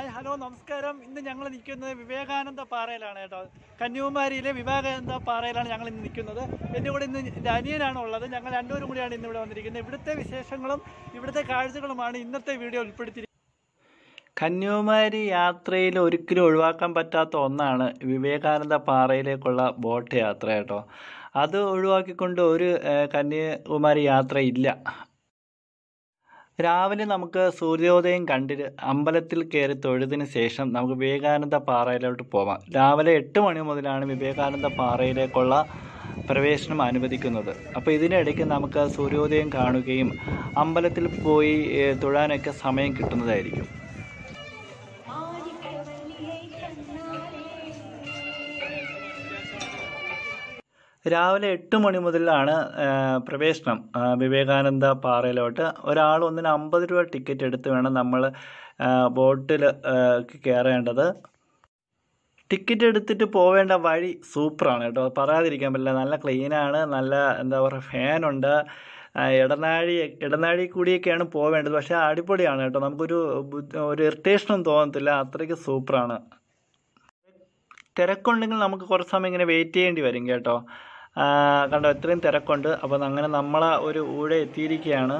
Hi hello നമസ്കാരം ഇന്ന് ഞങ്ങൾ നിൽക്കുന്നത് വിവേകാനന്ദ പാറയിലാണ് കേട്ടോ കന്യാകുമാരിയിലെ വിവേകാനന്ദ പാറയിലാണ് ഞങ്ങൾ ഇന്ന് നിൽക്കുന്നത് എൻ്റെ കൂടെ ഇന്ന് എൻ്റെ അനിയനാണ് ഉള്ളത് ഞങ്ങൾ രണ്ടുപേരും കൂടിയാണ് ഇന്ന് ഇവിടെ വന്നിരിക്കുന്നത് ഇവിടുത്തെ വിശേഷങ്ങളും ഇവിടുത്തെ കാഴ്ചകളുമാണ് ഇന്നത്തെ വീഡിയോ ഉൾപ്പെടുത്തിയിരിക്കുന്നത് കന്യാകുമാരി യാത്രയിൽ ഒരിക്കലും ഒഴിവാക്കാൻ പറ്റാത്ത ഒന്നാണ് വിവേകാനന്ദ പാറയിലേക്കുള്ള ബോട്ട് യാത്ര കേട്ടോ അത് ഒഴിവാക്കിക്കൊണ്ട് ഒരു ഏഹ്, കന്യാകുമാരി യാത്ര ഇല്ല രാവിലെ നമുക്ക് സൂര്യോദയം കണ്ടിട്ട് അമ്പലത്തിൽ കയറി തൊഴുതിന് ശേഷം നമുക്ക് വിവേകാനന്ദ പാറയിലോട്ട് പോവാം രാവിലെ എട്ട് മണി മുതലാണ് വിവേകാനന്ദ പാറയിലേക്കുള്ള പ്രവേശനം അനുവദിക്കുന്നത് അപ്പോൾ ഇതിനിടയ്ക്ക് നമുക്ക് സൂര്യോദയം കാണുകയും അമ്പലത്തിൽ പോയി ഏഹ്, തൊഴാനൊക്കെ സമയം കിട്ടുന്നതായിരിക്കും രാവിലെ എട്ട് മണി മുതലാണ് ആ, പ്രവേശനം ആ, വിവേകാനന്ദ പാറയിലോട്ട് ഒരാൾ ഒന്നിന് അമ്പത് രൂപ ടിക്കറ്റ് എടുത്ത് വേണം നമ്മൾ ബോട്ടിൽ കയറേണ്ടത് ടിക്കറ്റ് എടുത്തിട്ട് പോവേണ്ട വഴി സൂപ്പറാണ് കേട്ടോ പറയാതിരിക്കാൻ പറ്റില്ല നല്ല ക്ലീനാണ് നല്ല എന്താ പറയുക ഫാനുണ്ട് ആ, ഇടനാഴി ഇടനാഴി കൂടിയൊക്കെയാണ് പോവേണ്ടത് പക്ഷേ അടിപൊളിയാണ് കേട്ടോ നമുക്കൊരു ബുദ്ധ- ഒരു ഇറിറ്റേഷനൊന്നും തോന്നത്തില്ല അത്രയ്ക്ക് സൂപ്പറാണ് തിരക്കുണ്ടെങ്കിൽ നമുക്ക് കുറച്ച് സമയം ഇങ്ങനെ വെയിറ്റ് ചെയ്യേണ്ടി വരും കേട്ടോ ആ, കണ്ടോ ഇത്രയും തിരക്കുണ്ട് അപ്പോൾ അങ്ങനെ നമ്മൾ ഒരു ഊഴ എത്തിയിരിക്കുകയാണ്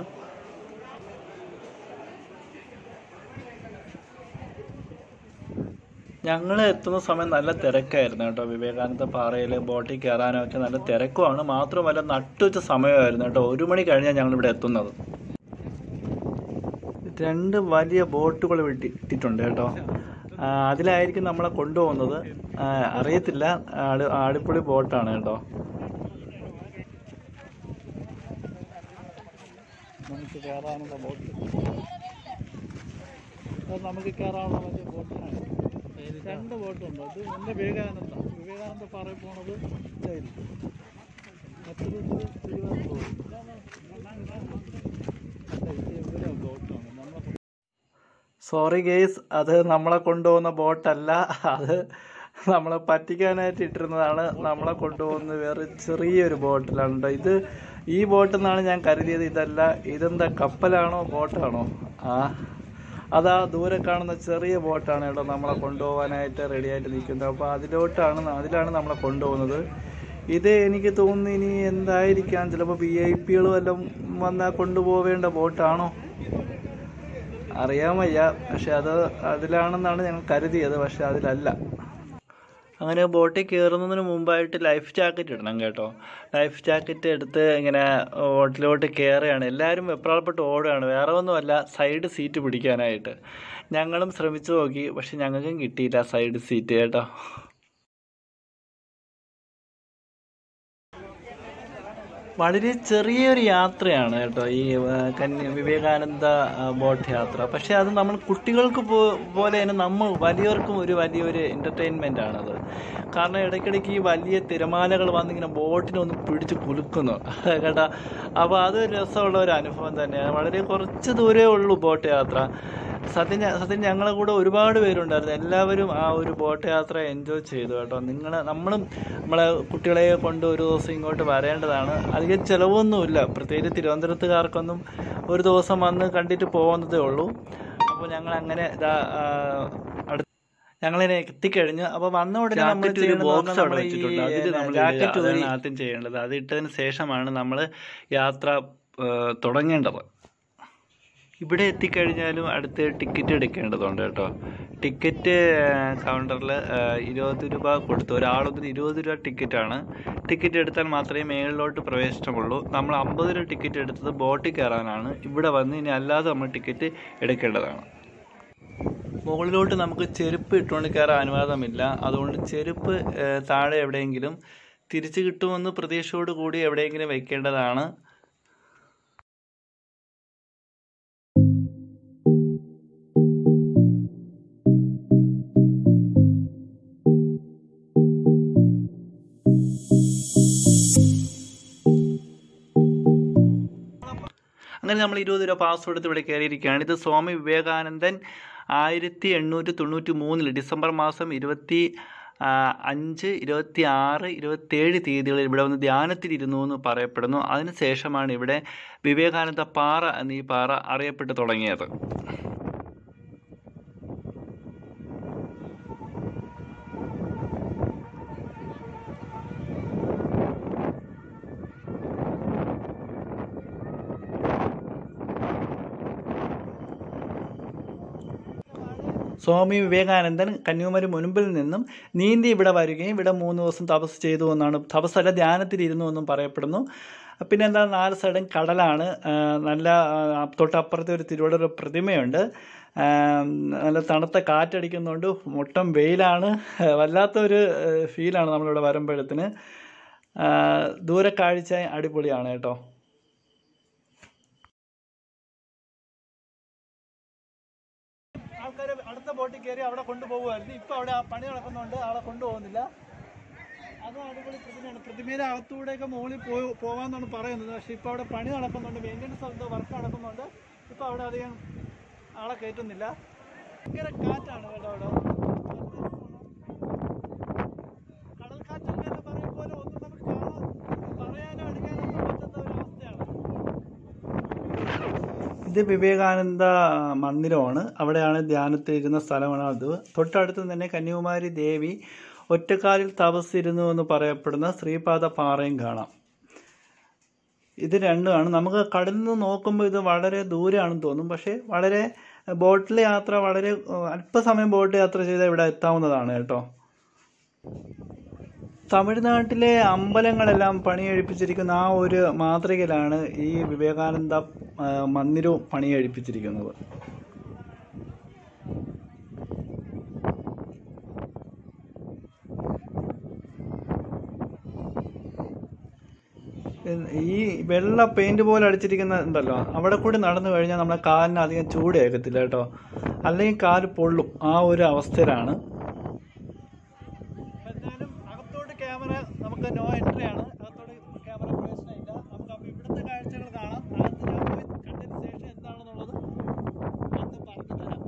ഞങ്ങൾ എത്തുന്ന സമയം നല്ല തിരക്കായിരുന്നു കേട്ടോ വിവേകാനന്ദ പാറയിൽ ബോട്ടിൽ കയറാനും ഒക്കെ നല്ല തിരക്കുമാണ് മാത്രമല്ല നട്ടുവച്ച സമയമായിരുന്നു കേട്ടോ ഒരു മണി കഴിഞ്ഞാൽ ഞങ്ങൾ ഇവിടെ എത്തുന്നത് രണ്ട് വലിയ ബോട്ടുകൾ വിട്ടി ഇട്ടിട്ടുണ്ട് കേട്ടോ ആ, അതിലായിരിക്കും നമ്മളെ കൊണ്ടുപോകുന്നത് ആ, അറിയത്തില്ല ആട് ആടിപ്പൊളി ബോട്ടാണ് കേട്ടോ നമുക്ക് കയറാനുള്ള ബോട്ട് അത് നമുക്ക് കയറാനുള്ള വലിയ ബോട്ടാണ് രണ്ട് ബോട്ടുണ്ട് ഇത് എൻ്റെ വിവേകാനന്ദ വിവേകാനന്ദ പാറയിൽ പോണത് ഇതായിരിക്കും മറ്റൊരു തിരുവനന്തപുരം ബോട്ടാണ് നമ്മളെ സോറി ഗെയ്സ് അത് നമ്മളെ കൊണ്ടുപോകുന്ന ബോട്ടല്ല അത് നമ്മളെ പറ്റിക്കാനായിട്ട് ഇട്ടിരുന്നതാണ് നമ്മളെ കൊണ്ടുപോകുന്ന വേറെ ചെറിയൊരു ബോട്ടിലാണ് ട്ടോ. ഇത് ഈ ബോട്ട് എന്നാണ് ഞാൻ കരുതിയത് ഇതല്ല ഇതെന്താ കപ്പലാണോ ബോട്ടാണോ ആ അതാ ദൂരെ കാണുന്ന ചെറിയ ബോട്ടാണ് കേട്ടോ നമ്മളെ കൊണ്ടുപോകാനായിട്ട് റെഡി ആയിട്ട് നിൽക്കുന്നത് അപ്പോൾ അതിലോട്ടാണ് ന- അതിലാണ് നമ്മളെ കൊണ്ടുപോകുന്നത് ഇത് എനിക്ക് തോന്നുന്നു ഇനി എന്തായിരിക്കാം ചിലപ്പോൾ വി ഐ പികൾ വല്ലതും വന്നാൽ കൊണ്ടുപോവേണ്ട ബോട്ടാണോ അറിയാൻ വയ്യ പക്ഷെ അത് അതിലാണെന്നാണ് ഞങ്ങൾ കരുതിയത് പക്ഷെ അതിലല്ല അങ്ങനെ ബോട്ടിൽ കയറുന്നതിന് മുമ്പായിട്ട് ലൈഫ് ജാക്കറ്റ് ഇടണം കേട്ടോ ലൈഫ് ജാക്കറ്റ് എടുത്ത് ഇങ്ങനെ ബോട്ടിലോട്ട് കയറുകയാണ് എല്ലാവരും വെപ്രാളപ്പെട്ട് ഓടുകയാണ് വേറെ ഒന്നുമല്ല സൈഡ് സീറ്റ് പിടിക്കാനായിട്ട് ഞങ്ങളും ശ്രമിച്ചു നോക്കി പക്ഷെ ഞങ്ങൾക്കും കിട്ടിയില്ല സൈഡ് സീറ്റ് കേട്ടോ വളരെ ചെറിയൊരു യാത്രയാണ് കേട്ടോ ഈ ആ, കന്യ വിവേകാനന്ദ ആ, ബോട്ട് യാത്ര പക്ഷെ അത് നമ്മൾ കുട്ടികൾക്ക് പോ പോലെ തന്നെ നമ്മൾ വലിയവർക്കും ഒരു വലിയൊരു എൻ്റർടൈൻമെൻ്റ് ആണത് കാരണം ഇടയ്ക്കിടയ്ക്ക് ഈ വലിയ തിരമാലകൾ വന്നിങ്ങനെ ബോട്ടിനെ ഒന്ന് പിടിച്ച് കുലുക്കുന്നു കേട്ടോ അപ്പോൾ അത് രസമുള്ള ഒരു അനുഭവം തന്നെയാണ് വളരെ കുറച്ച് ദൂരേ ഉള്ളൂ ബോട്ട് യാത്ര സത്യം ഞ- സത്യം ഞങ്ങളെ കൂടെ ഒരുപാട് പേരുണ്ടായിരുന്നു എല്ലാവരും ആ ഒരു ബോട്ട് യാത്ര എൻജോയ് ചെയ്തു കേട്ടോ നിങ്ങൾ നമ്മളും നമ്മളെ കുട്ടികളെ കൊണ്ട് ഒരു ദിവസം ഇങ്ങോട്ട് വരേണ്ടതാണ് അധികം ചിലവൊന്നുമില്ല പ്രത്യേകിച്ച് തിരുവനന്തപുരത്തുകാർക്കൊന്നും ഒരു ദിവസം വന്ന് കണ്ടിട്ട് പോകുന്നതേ ഉള്ളൂ അപ്പോൾ ഞങ്ങൾ അങ്ങനെ ഇതാ ആ, അടുത്ത ഞങ്ങളിങ്ങനെ എത്തിക്കഴിഞ്ഞു അപ്പോൾ വന്ന ഉടനെ നമ്മൾ ജാക്കറ്റ് ഒരു ചെയ്യുന്നത് box പറഞ്ഞാൽ അവിടെ നമ്മൾ ഈ, വെച്ചിട്ടുണ്ട്. അതില് നമ്മൾ ജാക്കറ്റ് ഇടുക. ഊരി അതാണ് ആദ്യം ചെയ്യേണ്ടത് അത് ഇട്ടതിന് ശേഷമാണ് നമ്മൾ യാത്ര ആ, തുടങ്ങേണ്ടത് ഇവിടെ എത്തിക്കഴിഞ്ഞാലും അടുത്ത് ടിക്കറ്റ് എടുക്കേണ്ടതുണ്ട് കേട്ടോ ടിക്കറ്റ് കൗണ്ടറിൽ ഇരുപത് രൂപ കൊടുത്തു ഒരാളൊന്നിന് ഇരുപത് രൂപ ടിക്കറ്റാണ് ടിക്കറ്റ് എടുത്താൽ മാത്രമേ മേളിലോട്ട് പ്രവേശനമുള്ളൂ നമ്മൾ അമ്പത് രൂപ ടിക്കറ്റ് എടുത്തത് ബോട്ടിൽ കയറാനാണ് ഇവിടെ വന്ന് ഇനി അല്ലാതെ നമ്മൾ ടിക്കറ്റ് എടുക്കേണ്ടതാണ് മുകളിലോട്ട് നമുക്ക് ചെരുപ്പ് ഇട്ടുകൊണ്ട് കയറാൻ അനുവാദമില്ല അതുകൊണ്ട് ചെരുപ്പ് ഏഹ്, താഴെ എവിടെയെങ്കിലും തിരിച്ചു കിട്ടുമെന്ന് പ്രതീക്ഷയോട് കൂടി എവിടെയെങ്കിലും വെക്കേണ്ടതാണ് അങ്ങനെ നമ്മൾ ഇരുപത് രൂപ പാസ് കൊടുത്ത് ഇവിടെ കയറിയിരിക്കുകയാണ് ഇത് സ്വാമി വിവേകാനന്ദൻ ആയിരത്തി എണ്ണൂറ്റി തൊണ്ണൂറ്റി മൂന്നിൽ ഡിസംബർ മാസം ഇരുപത്തി ആ, അഞ്ച് ഇരുപത്തി ആറ് ഇരുപത്തേഴ് തീയതികളിൽ ഇവിടെ വന്ന് ധ്യാനത്തിലിരുന്നു എന്ന് പറയപ്പെടുന്നു അതിനുശേഷമാണ് ഇവിടെ വിവേകാനന്ദ പാറ എന്നീ പാറ അറിയപ്പെട്ടു തുടങ്ങിയത് സ്വാമി വിവേകാനന്ദൻ കന്യാകുമാരി മുൻപിൽ നിന്നും നീന്തി ഇവിടെ വരികയും ഇവിടെ മൂന്ന് ദിവസം തപസ് ചെയ്തു എന്നാണ് തപസ്സല്ല ധ്യാനത്തിലിരുന്നു എന്നും പറയപ്പെടുന്നു പിന്നെ എന്താ നാല് സൈഡും കടലാണ് ആ, നല്ല ആ, തൊട്ടപ്പുറത്തെ ഒരു തിരുവള്ളൂർ പ്രതിമയുണ്ട് ആ, നല്ല തണുത്ത കാറ്റടിക്കുന്നുണ്ട് മൊട്ടം വെയിലാണ് വല്ലാത്തൊരു ഫീലാണ് നമ്മളിവിടെ വരുമ്പോഴത്തിന് ആ, ദൂരക്കാഴ്ച അടിപൊളിയാണ് കേട്ടോ ആൾക്കാർ അടുത്ത ബോട്ടിൽ കയറി അവിടെ കൊണ്ടുപോകുമായിരുന്നു ഇപ്പൊ അവിടെ ആ പണി നടക്കുന്നുണ്ട് ആളെ കൊണ്ടുപോകുന്നില്ല അതും അടിപൊളി പ്രതിമയാണ് പ്രതിമയുടെ അകത്തൂടെയൊക്കെ മുകളിൽ പോയി പോകാമെന്നാണ് പറയുന്നത് പക്ഷെ ഇപ്പൊ അവിടെ പണി നടക്കുന്നുണ്ട് മെയിൻ്റെനൻസ് എന്തോ വർക്ക് നടക്കുന്നുണ്ട് ഇപ്പൊ അവിടെ അധികം ആളെ കയറ്റുന്നില്ല ഭയങ്കര കാറ്റാണ് കേട്ടോ അവിടെ കടൽക്കാറ്റൊക്കെ എന്ന് പറയും പോലെ ഒന്നും നമുക്ക് കാണാൻ പറയാനോ എടുക്കാനോ ഒന്നും പറ്റുന്ന ഒരു അവസ്ഥയാണ് ഇത് വിവേകാനന്ദ മന്ദിരമാണ് അവിടെയാണ് ധ്യാനത്തിൽ ഇരുന്ന സ്ഥലമാണ് അത് തൊട്ടടുത്ത് തന്നെ കന്യാകുമാരി ദേവി ഒറ്റക്കാലിൽ തപസ്സിരുന്നു എന്ന് പറയപ്പെടുന്ന ശ്രീപാദ പാറയും കാണാം ഇത് രണ്ടുമാണ് നമുക്ക് കടലിൽ നിന്ന് നോക്കുമ്പോൾ ഇത് വളരെ ദൂരെയാണെന്ന് തോന്നും പക്ഷേ വളരെ ബോട്ടിൽ യാത്ര വളരെ ഏഹ്, അല്പസമയം ബോട്ട് യാത്ര ചെയ്താൽ ഇവിടെ എത്താവുന്നതാണ് കേട്ടോ തമിഴ്നാട്ടിലെ അമ്പലങ്ങളെല്ലാം പണിയെഴുപ്പിച്ചിരിക്കുന്ന ആ ഒരു മാതൃകയിലാണ് ഈ വിവേകാനന്ദ ആ, മന്ദിരവും പണിയെഴുപ്പിച്ചിരിക്കുന്നത് ഈ വെള്ള പെയിന്റ് പോലെ അടിച്ചിരിക്കുന്ന ഉണ്ടല്ലോ അവിടെ കൂടി നടന്നു കഴിഞ്ഞാൽ നമ്മളെ കാലിന് അധികം ചൂട് ഏൽക്കത്തില്ല കേട്ടോ അല്ലെങ്കിൽ കാല് പൊള്ളും ആ ഒരു അവസ്ഥയിലാണ് എന്തായാലും അകത്തോട്ട് ക്യാമറ നമുക്ക് നോ എൻട്രി ആണ് അകത്തോട്ട് ക്യാമറ പ്രവേശനമില്ല നമുക്ക് അപ്പോൾ ഇവിടുത്തെ കാഴ്ചകൾ കാണാം അകത്ത് ഞാൻ പോയി കണ്ടതിന് ശേഷം എന്താണെന്നുള്ളത് അന്ന് പറഞ്ഞു തരാം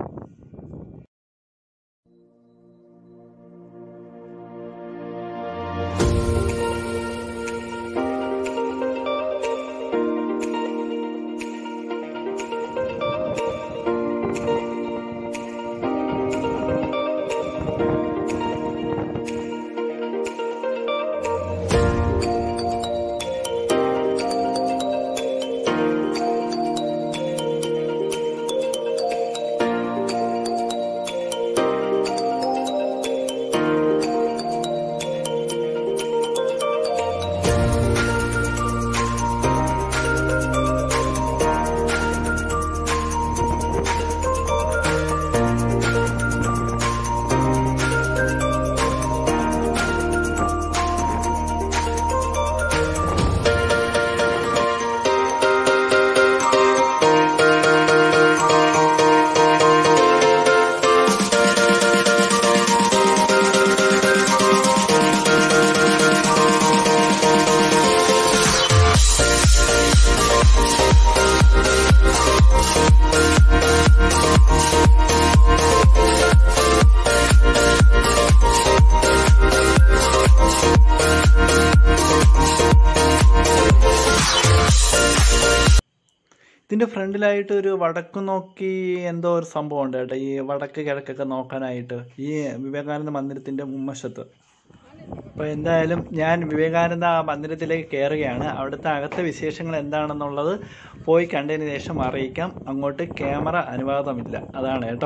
ഇതിന്റെ ഫ്രണ്ടിലായിട്ട് ഒരു വടക്ക് നോക്കി എന്തോ ഒരു സംഭവം ഉണ്ട് കേട്ടോ ഈ വടക്ക് കിഴക്കൊക്കെ നോക്കാനായിട്ട് ഈ വിവേകാനന്ദ മന്ദിരത്തിന്റെ മുൻവശത്ത് അപ്പോൾ എന്തായാലും ഞാൻ വിവേകാനന്ദ ആ മന്ദിരത്തിലേക്ക് കയറുകയാണ് അവിടുത്തെ അകത്തെ വിശേഷങ്ങൾ എന്താണെന്നുള്ളത് പോയി കണ്ടതിന് ശേഷം അറിയിക്കാം അങ്ങോട്ട് ക്യാമറ അനുവാദമില്ല അതാണ് കേട്ടോ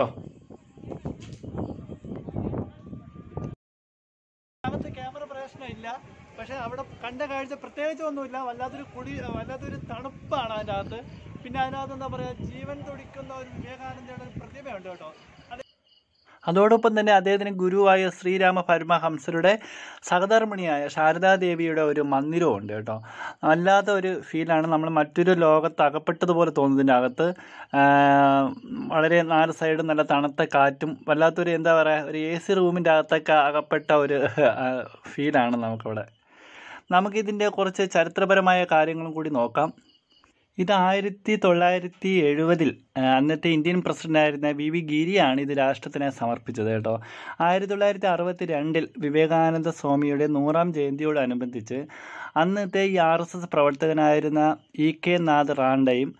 അകത്ത് ക്യാമറ പ്രവേശനമില്ല പക്ഷെ അവിടെ കണ്ട കാഴ്ച പ്രത്യേകിച്ച് ഒന്നുമില്ല വല്ലാത്തൊരു കുടി വല്ലാത്തൊരു തണുപ്പാണ് അതിൻ്റെ അകത്ത് പിന്നെ അതിനകത്ത് എന്താ പറയുക ജീവൻ തുടിക്കുന്ന ഒരു വിവേകാനന്ദയുടെ ഒരു പ്രതിമയുണ്ട് കേട്ടോ അത് അതോടൊപ്പം തന്നെ അദ്ദേഹത്തിന് ഗുരുവായ ശ്രീരാമ പരമഹംസരുടെ സഹധർമ്മിണിയായ ശാരദാദേവിയുടെ ഒരു മന്ദിരവും ഉണ്ട് കേട്ടോ അല്ലാത്ത ഒരു ഫീലാണ് നമ്മൾ മറ്റൊരു ലോകത്ത് അകപ്പെട്ടതുപോലെ തോന്നുന്നതിൻ്റെ അകത്ത് ആ, വളരെ നാല് സൈഡും നല്ല തണുത്ത കാറ്റും വല്ലാത്തൊരു എന്താ പറയുക ഒരു എ സി റൂമിൻ്റെ അകത്തൊക്കെ അകപ്പെട്ട ഒരു ഫീലാണ് നമുക്കവിടെ നമുക്കിതിൻ്റെ കുറച്ച് ചരിത്രപരമായ കാര്യങ്ങളും കൂടി നോക്കാം ഇത് ആയിരത്തി തൊള്ളായിരത്തി എഴുപതിൽ അന്നത്തെ ഇന്ത്യൻ പ്രസിഡന്റായിരുന്ന വി വി ഗിരിയാണ് ഇത് രാഷ്ട്രത്തിന് സമർപ്പിച്ചത് കേട്ടോ ആയിരത്തി തൊള്ളായിരത്തി അറുപത്തി രണ്ടിൽ വിവേകാനന്ദ സ്വാമിയുടെ നൂറാം ജയന്തിയോടനുബന്ധിച്ച് അന്നത്തെ ഈ ആർ എസ് എസ് പ്രവർത്തകനായിരുന്ന ഇ കെ നാഥ് റാണ്ടയും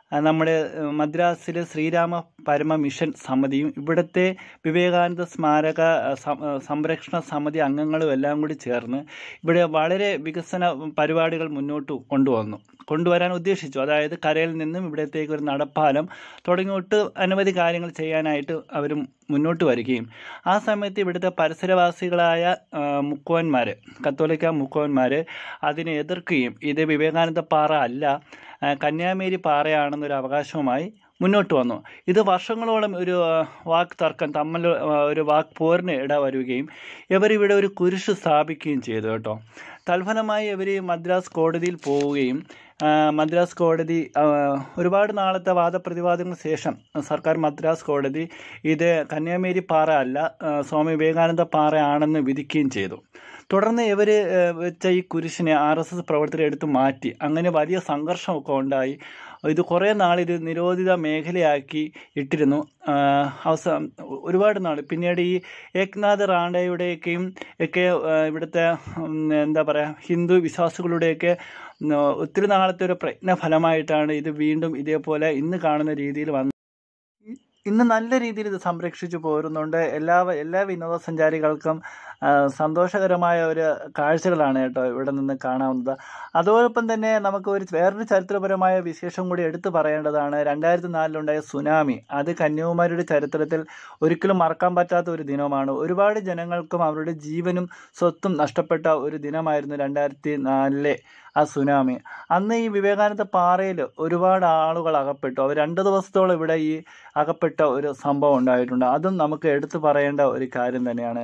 ആ, നമ്മുടെ ഏഹ്, മദ്രാസിലെ ശ്രീരാമ പരമ മിഷൻ സമിതിയും ഇവിടുത്തെ വിവേകാനന്ദ സ്മാരക ആ, സം- ആ, സംരക്ഷണ സമിതി അംഗങ്ങളും എല്ലാം കൂടി ചേർന്ന് ഇവിടെ വളരെ വികസന പരിപാടികൾ മുന്നോട്ട് കൊണ്ടുവന്നു കൊണ്ടുവരാൻ ഉദ്ദേശിച്ചു അതായത് കരയിൽ നിന്നും ഇവിടത്തേക്ക് ഒരു നടപ്പാലം തുടങ്ങിയിട്ട് അനവധി കാര്യങ്ങൾ ചെയ്യാനായിട്ട് അവർ മുന്നോട്ട് വരികയും ആ സമയത്ത് ഇവിടുത്തെ പരിസരവാസികളായ ആ, മുക്കുവന്മാർ കത്തോലിക്ക മുക്കുവന്മാർ അതിനെ എതിർക്കുകയും ഇത് വിവേകാനന്ദ പാറ അല്ല ആ, കന്യാകുമാരി പാറയാണെന്നൊരു അവകാശവുമായി മുന്നോട്ട് വന്നു ഇത് വർഷങ്ങളോളം ഒരു ആ, വാക്ക് തർക്കം തമ്മിൽ ആ, ഒരു വാക്ക് പോരിന് ഇട വരുകയും ഇവർ ഇവിടെ ഒരു കുരിശ് സ്ഥാപിക്കുകയും ചെയ്തു കേട്ടോ തൽഫലമായി ഇവർ മദ്രാസ് കോടതിയിൽ പോവുകയും ആ, മദ്രാസ് കോടതി ആ, ഒരുപാട് നാളത്തെ വാദപ്രതിവാദങ്ങൾക്ക് ശേഷം സർക്കാർ മദ്രാസ് കോടതി ഇത് കന്യാകുമാരി പാറ അല്ല ആ, സ്വാമി വിവേകാനന്ദ പാറയാണെന്ന് വിധിക്കുകയും ചെയ്തു തുടർന്ന് ഇവർ വെച്ച ഈ കുരിശിനെ ആർ എസ് എസ് പ്രവർത്തകർ എടുത്ത് മാറ്റി അങ്ങനെ വലിയ സംഘർഷമൊക്കെ ഉണ്ടായി ഇത് കുറേ നാൾ ഇത് നിരോധിത മേഖലയാക്കി ഇട്ടിരുന്നു അവസാനം ഒരുപാട് നാൾ പിന്നീട് ഈ ഏക്നാഥ് റാണ്ടയുടെയൊക്കെയും ഒക്കെ ആ, ഇവിടുത്തെ ഉം, എന്താ പറയുക ഹിന്ദു വിശ്വാസികളുടെയൊക്കെ ഉം, ഒത്തിരി നാളത്തെ ഒരു പ്രയത്ന ഫലമായിട്ടാണ് ഇത് വീണ്ടും ഇതേപോലെ ഇന്ന് കാണുന്ന രീതിയിൽ വന്നത് ഇന്ന് നല്ല രീതിയിൽ ഇത് സംരക്ഷിച്ചു പോരുന്നുണ്ട് എല്ലാ എല്ലാ വിനോദസഞ്ചാരികൾക്കും ആ, സന്തോഷകരമായ ഒരു കാഴ്ചകളാണ് കേട്ടോ ഇവിടെ നിന്ന് കാണാവുന്നത് അതോടൊപ്പം തന്നെ നമുക്ക് ഒരു വേറൊരു ചരിത്രപരമായ വിശേഷം കൂടി എടുത്തു പറയേണ്ടതാണ് രണ്ടായിരത്തി നാലിലുണ്ടായ സുനാമി അത് കന്യാകുമാരിയുടെ ചരിത്രത്തിൽ ഒരിക്കലും മറക്കാൻ പറ്റാത്ത ഒരു ദിനമാണ് ഒരുപാട് ജനങ്ങൾക്കും അവരുടെ ജീവനും സ്വത്തും നഷ്ടപ്പെട്ട ഒരു ദിനമായിരുന്നു രണ്ടായിരത്തി നാലിലെ ആ സുനാമി അന്ന് ഈ വിവേകാനന്ദ പാറയിൽ ഒരുപാട് ആളുകൾ അകപ്പെട്ടു അവർ രണ്ട് ദിവസത്തോളം ഇവിടെ ഈ അകപ്പെട്ട ഒരു സംഭവം ഉണ്ടായിട്ടുണ്ട് അതും നമുക്ക് എടുത്തു പറയേണ്ട ഒരു കാര്യം തന്നെയാണ്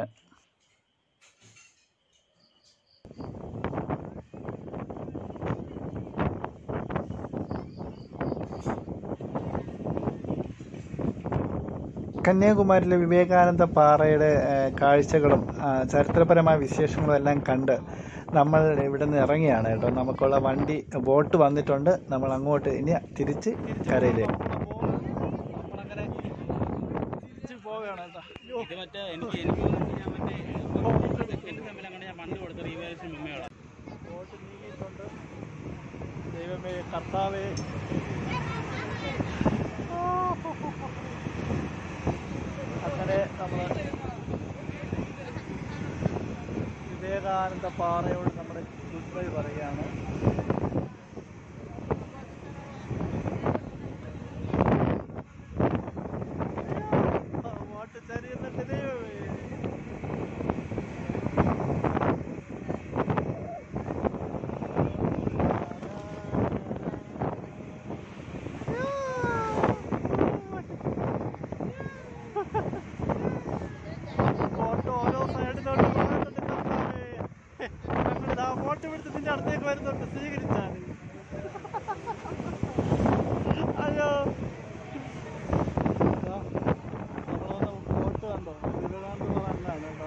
കന്യാകുമാരിയിലെ വിവേകാനന്ദ പാറയുടെ ഏഹ്, കാഴ്ചകളും ആ, ചരിത്രപരമായ വിശേഷങ്ങളും എല്ലാം കണ്ട് നമ്മൾ ഇവിടെ നിന്ന് ഇറങ്ങിയാണ് കേട്ടോ നമുക്കുള്ള വണ്ടി ബോട്ട് വന്നിട്ടുണ്ട് നമ്മൾ അങ്ങോട്ട് ഇനി തിരിച്ച് കരയിലേക്ക് ഇത് മറ്റേ എനിക്ക് എനിക്ക് തോന്നുന്നു ഞാൻ മറ്റേ സെക്കൻഡ് സെമ്മിൽ അങ്ങനെ ഞാൻ ഫണ്ട് കൊടുത്ത റീവാലുവേഷൻ മെമ്മയാണ് ദൈവമേ കർത്താവേ അങ്ങനെ നമ്മൾ വിവേകാനന്ദ പാറയോട് നമ്മുടെ ഗുഡ് ബൈ പറയുകയാണ് അങ്ങോട്ട് ചരിയുന്നുണ്ട് ദൈവമേ ഫോട്ടോ ഓരോ സൈഡിലോട്ട് പോകുന്നുണ്ട് കർത്താവേ. ഞങ്ങളിതാ ഫോട്ടോ എടുത്ത് നിന്റെ അടുത്തേക്ക് വരുന്നുണ്ട് സ്വീകരിച്ചാൽ അയ്യോ ഇതാ, നമ്മളൊന്ന് ഫോട്ടോ കണ്ടോ വിവേകാനന്ദ പറഞ്ഞാണ് കേട്ടോ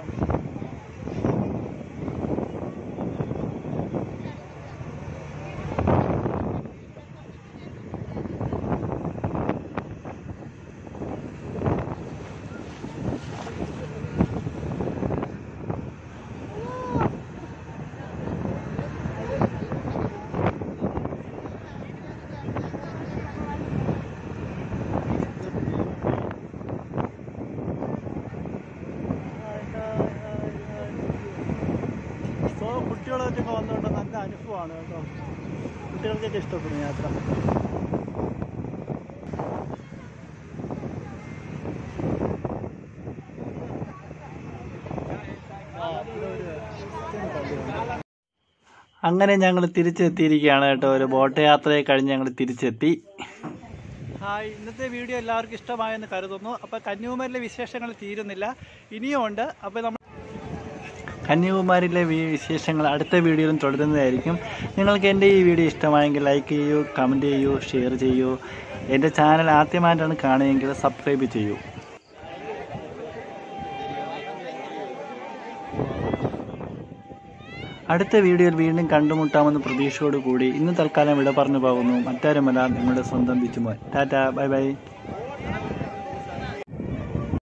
സോ കുട്ടികളൊക്കെ വന്നുകൊണ്ട് നല്ല അനുഭവമാണ് കേട്ടോ കുട്ടികൾക്കൊക്കെ ഇഷ്ടപ്പെടും യാത്ര അങ്ങനെ ഞങ്ങൾ തിരിച്ചെത്തിയിരിക്കുകയാണ് കേട്ടോ ഒരു ബോട്ട് യാത്രയെ കഴിഞ്ഞ് ഞങ്ങൾ തിരിച്ചെത്തി ഹായ് ഇന്നത്തെ വീഡിയോ എല്ലാവർക്കും ഇഷ്ടമായെന്ന് കരുതുന്നു അപ്പോൾ കന്യാകുമാരിയിലെ വിശേഷങ്ങൾ തീരുന്നില്ല ഇനിയും ഉണ്ട് അപ്പോൾ നമ്മൾ കന്യാകുമാരിയിലെ വി- വിശേഷങ്ങൾ അടുത്ത വീഡിയോയിലും തുടരുന്നതായിരിക്കും നിങ്ങൾക്ക് എൻ്റെ ഈ വീഡിയോ ഇഷ്ടമായെങ്കിൽ ലൈക്ക് ചെയ്യൂ കമൻറ്റ് ചെയ്യൂ ഷെയർ ചെയ്യൂ എൻ്റെ ചാനൽ ആദ്യമായിട്ടാണ് കാണുകയെങ്കിൽ സബ്സ്ക്രൈബ് ചെയ്യൂ അടുത്ത വീഡിയോയിൽ വീണ്ടും കണ്ടുമുട്ടാമെന്ന് പ്രതീക്ഷയോടുകൂടി ഇന്ന് തൽക്കാലം വിട പറഞ്ഞു പോകുന്നു മറ്റാരുമല്ല നിങ്ങളുടെ സ്വന്തം ബിച്ചുമോൻ ടാറ്റ ബൈ ബൈ